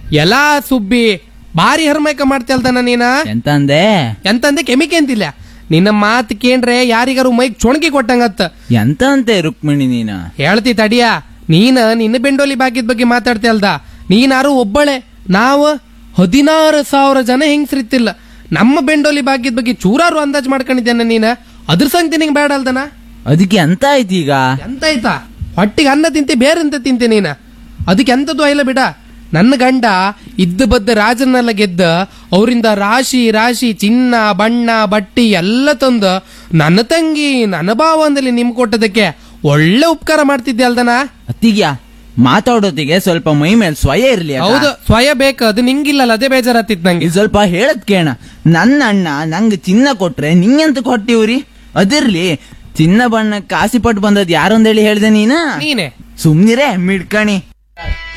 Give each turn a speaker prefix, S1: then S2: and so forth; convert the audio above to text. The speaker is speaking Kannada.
S1: ಎಲ್ಲಾ ಸುಬ್ಬಿ ಭಾರಿ ಹರ್ಮೈಕ ಮಾಡ್ತಲ್ದನ ನೀನ
S2: ಎಂತ ಅಂದೆ
S1: ಎಂತಂದೆ ಕೆಮಿಕೆ ಅಂತಿಲ್ಲ ನಿನ್ನ ಮಾತು ಕೇಂಡ್ರೆ ಯಾರಿಗಾರು ಮೈಕ್ ಚೊಣಗಿ ಕೊಟ್ಟಂಗತ್ತ
S2: ಎಂತ ಅಂತೆ ರುಕ್ಮಿಣಿ ನೀನ
S1: ಹೇಳ್ತಿ ತಡಿಯ ನೀನ ನಿನ್ನ ಬೆಂಡೋಲಿ ಭಾಗ್ಯದ ಬಗ್ಗೆ ಮಾತಾಡ್ತಿ ನೀನಾರು ಒಬ್ಬಳೆ ನಾವು ಹದಿನಾರು ಸಾವಿರ ಜನ ಹೆಂಗ್ಸ್ರಿತ್ತಿಲ್ಲ ನಮ್ಮ ಬೆಂಡೋಲಿ ಭಾಗ್ಯದ ಬಗ್ಗೆ ಚೂರಾರು ಅಂದಾಜ್ ಮಾಡ್ಕೊಂಡಿದ್ದೇನ ನೀನ ಅದ್ರ ಸಂಗತಿ ನಿಂಗೆ ಬೇಡ ಅಲ್ದನ
S2: ಅದಕ್ಕೆ ಎಂತ ಆಯ್ತು ಈಗ
S1: ಎಂತ ಆಯ್ತಾ ಹೊಟ್ಟಿಗೆ ಅನ್ನ ತಿಂತೆ ಬೇರೆ ಎಂತ ತಿಂತೆ ನೀನ ಅದಕ್ಕೆ ಎಂತದ್ದು ಆಯ್ಲ ಬಿಡ ನನ್ನ ಗಂಡ ಇದ್ದ ಬದ್ದ ರಾಜನ್ನೆಲ್ಲ ಗೆದ್ದ ಅವರಿಂದ ರಾಶಿ ರಾಶಿ ಚಿನ್ನ ಬಣ್ಣ ಬಟ್ಟಿ ಎಲ್ಲ ತಂದು ನನ್ನ ತಂಗಿ ನನ್ನ ಭಾವಂದಲ್ಲಿ ನಿಮ್ ಕೊಟ್ಟದಕ್ಕೆ ಒಳ್ಳೆ ಉಪಕಾರ ಮಾಡ್ತಿದ್ದೆ ಅಲ್ದನ
S2: ಅತ್ತಿಗ್ಯಾ ಮಾತಾಡೋತಿಗೆ ಸ್ವಲ್ಪ ಮೈ ಮೇಲೆ ಸ್ವಯ ಇರ್ಲಿ ಅಕ್ಕ.
S1: ಹೌದು ಸ್ವಯ ಬೇಕು ಅದು ನಿಂಗಿಲ್ಲಲ್ಲ ಅದೇ ಬೇಜಾರತ್ತಿತ್ತು ನಂಗೆ
S2: ಇದು ಸ್ವಲ್ಪ ಹೇಳದ್ ಕೇಣ ನನ್ನ ಅಣ್ಣ ನಂಗೆ ಚಿನ್ನ ಕೊಟ್ರೆ ನಿಂಗೆಂತ ಕೊಟ್ಟಿವ್ರಿ ಅದಿರ್ಲಿ ಚಿನ್ನ ಬಣ್ಣ ಕಾಸಿ ಪಟ್ಟು ಬಂದದ್ ಯಾರೊಂದೇಳಿ ಹೇಳ್ದೆ ನೀನ
S1: ನೀನೆ
S2: ಸುಮ್ನಿರೇ ಮಿಡ್ಕಣಿ